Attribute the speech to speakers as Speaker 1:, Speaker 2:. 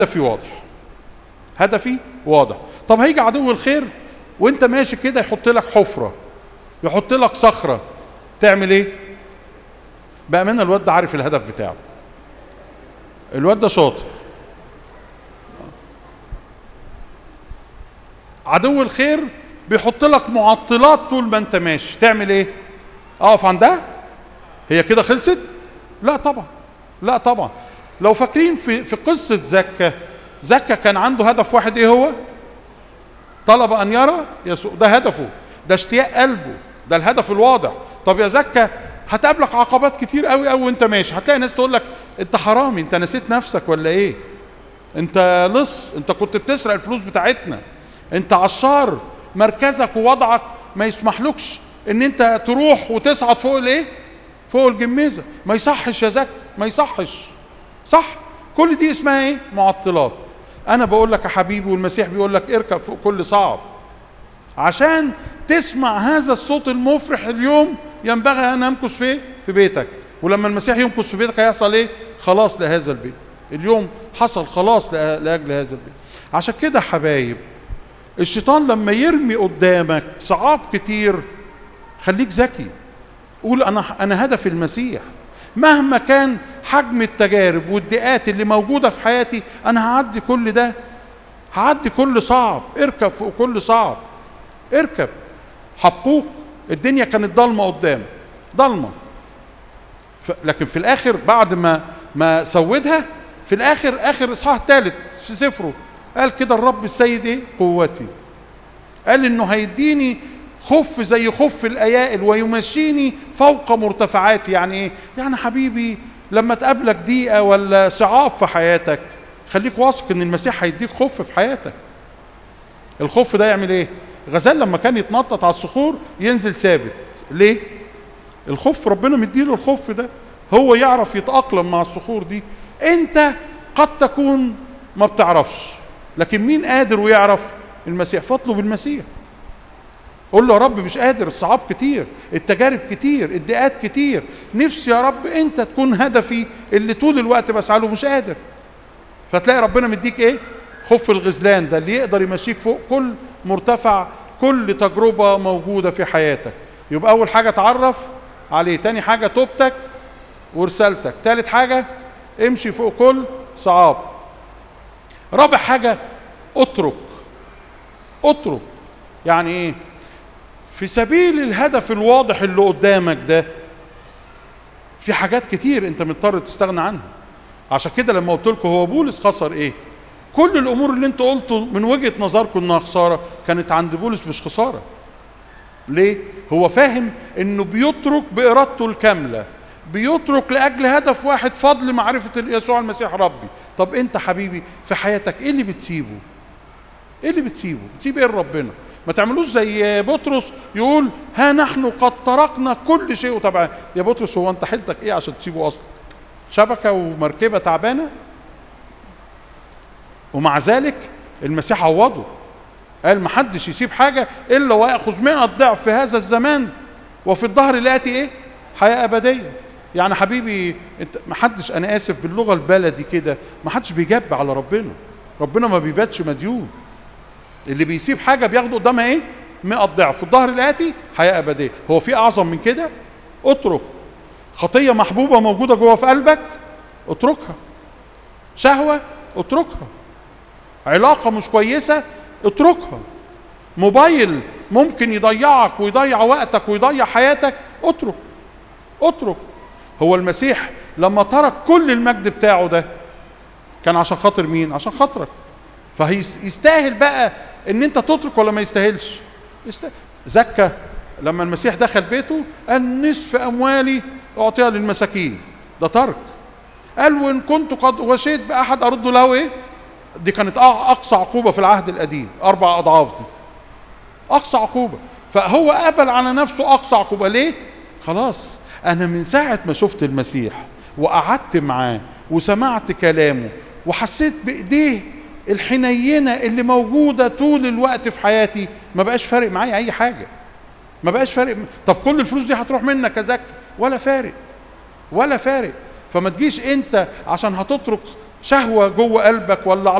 Speaker 1: هدفي واضح هدفي واضح طب هيجي عدو الخير وانت ماشي كده يحط لك حفره يحط لك صخره تعمل ايه بامانه الواد ده عارف الهدف بتاعه الواد ده شاطر عدو الخير بيحط لك معطلات طول ما انت ماشي تعمل ايه اقف عندها هي كده خلصت لا طبعا لا طبعا لو فاكرين في في قصه زكا زكا كان عنده هدف واحد ايه هو طلب ان يرى يسوع ده هدفه ده اشتياق قلبه ده الهدف الواضح طب يا زكا هتقابلك عقبات كتير قوي قوي وانت ماشي هتلاقي ناس تقول لك انت حرامي انت نسيت نفسك ولا ايه انت لص انت كنت بتسرق الفلوس بتاعتنا انت عشار مركزك ووضعك ما يسمحلكش ان انت تروح وتصعد فوق الايه فوق الجميزه ما يصحش يا زك ما يصحش صح كل دي اسمها ايه معطلات انا بقول لك يا حبيبي والمسيح بيقول لك اركب فوق كل صعب عشان تسمع هذا الصوت المفرح اليوم ينبغي ان امكث في في بيتك ولما المسيح يمكث في بيتك هيحصل ايه خلاص لهذا البيت اليوم حصل خلاص لأ- لاجل هذا البيت عشان كده يا حبايب الشيطان لما يرمي قدامك صعاب كتير خليك ذكي قول انا انا هدف المسيح مهما كان حجم التجارب والضيقات اللي موجوده في حياتي انا هعدي كل ده هعدي كل صعب اركب فوق كل صعب اركب حبقوق الدنيا كانت ضلمه قدام ضلمه ف... لكن في الاخر بعد ما ما سودها في الاخر اخر اصحاح ثالث في سفره قال كده الرب السيد ايه قوتي قال انه هيديني خف زي خف الايائل ويمشيني فوق مرتفعاتي يعني ايه يعني حبيبي لما تقابلك ضيقه ولا صعاب في حياتك خليك واثق ان المسيح هيديك خف في حياتك الخف ده يعمل ايه غزال لما كان يتنطط على الصخور ينزل ثابت ليه الخف ربنا مديله الخف ده هو يعرف يتأقلم مع الصخور دي انت قد تكون ما بتعرفش لكن مين قادر ويعرف المسيح فاطلب المسيح قول له يا رب مش قادر الصعاب كتير التجارب كتير الضيقات كتير نفسي يا رب انت تكون هدفي اللي طول الوقت بسعى له مش قادر فتلاقي ربنا مديك ايه خف الغزلان ده اللي يقدر يمشيك فوق كل مرتفع كل تجربة موجودة في حياتك يبقى أول حاجة تعرف عليه تاني حاجة توبتك ورسالتك تالت حاجة امشي فوق كل صعاب رابع حاجة اترك اترك يعني ايه في سبيل الهدف الواضح اللي قدامك ده في حاجات كتير انت مضطر تستغنى عنها عشان كده لما قلت لكم هو بولس خسر ايه كل الامور اللي انت قلته من وجهه نظركم انها خساره كانت عند بولس مش خساره ليه هو فاهم انه بيترك بارادته الكامله بيترك لاجل هدف واحد فضل معرفه يسوع المسيح ربي طب انت حبيبي في حياتك ايه اللي بتسيبه ايه اللي بتسيبه بتسيب ايه لربنا ما تعملوش زي بطرس يقول ها نحن قد تركنا كل شيء وتبع يا بطرس هو انت حيلتك ايه عشان تسيبه اصلا شبكه ومركبه تعبانه ومع ذلك المسيح عوضه قال ما حدش يسيب حاجة إلا ويأخذ مئة ضعف في هذا الزمان وفي الظهر الآتي إيه؟ حياة أبدية يعني حبيبي انت ما حدش أنا آسف باللغة البلدي كده ما حدش بيجب على ربنا ربنا ما بيباتش مديون اللي بيسيب حاجة بياخده قدامها إيه؟ مئة ضعف في الظهر الآتي حياة أبدية هو في أعظم من كده؟ اترك خطية محبوبة موجودة جوه في قلبك اتركها شهوة اتركها علاقة مش كويسة اتركها موبايل ممكن يضيعك ويضيع وقتك ويضيع حياتك اترك اترك هو المسيح لما ترك كل المجد بتاعه ده كان عشان خاطر مين عشان خاطرك فيستاهل بقى ان انت تترك ولا ما يستاهلش يستاهل زكى لما المسيح دخل بيته قال نصف اموالي اعطيها للمساكين ده ترك قال وان كنت قد وشيت باحد ارد له ايه دي كانت اقصى عقوبه في العهد القديم اربع اضعاف دي اقصى عقوبه فهو قبل على نفسه اقصى عقوبه ليه خلاص انا من ساعه ما شفت المسيح وقعدت معاه وسمعت كلامه وحسيت بايديه الحنينه اللي موجوده طول الوقت في حياتي ما بقاش فارق معايا اي حاجه ما بقاش فارق طب كل الفلوس دي هتروح منك يا زكي ولا فارق ولا فارق فما تجيش انت عشان هتترك شهوه جوه قلبك ولا